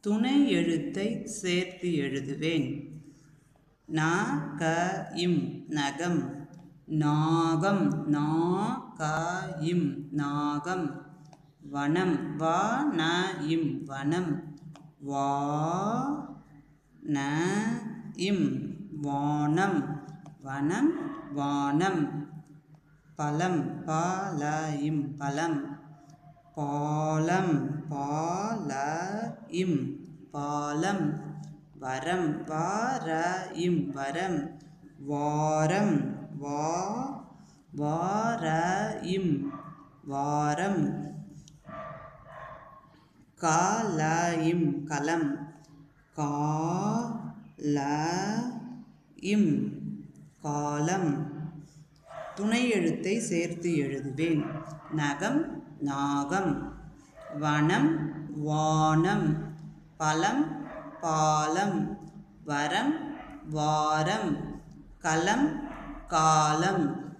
துணை எழுத்தை சேர்த்து எழுதுவேன் நா க இம் நகம் நாகம் நா க இம் நாகம் வனம் வா ந இம் வனம் வா ந இம் வானம் வனம் வானம் பலம் பால இம் பலம் பாலம் பால இம் பாலம் வரம் வார இம் வரம் வாரம் வா வார இம் வாரம் கால இம் கலம் கா ல இம் காலம் துணை எழுத்தை சேர்த்து எழுதுவேன் நகம் நாகம் வனம் வானம் பலம் பாலம் வரம் வாரம் களம் காலம்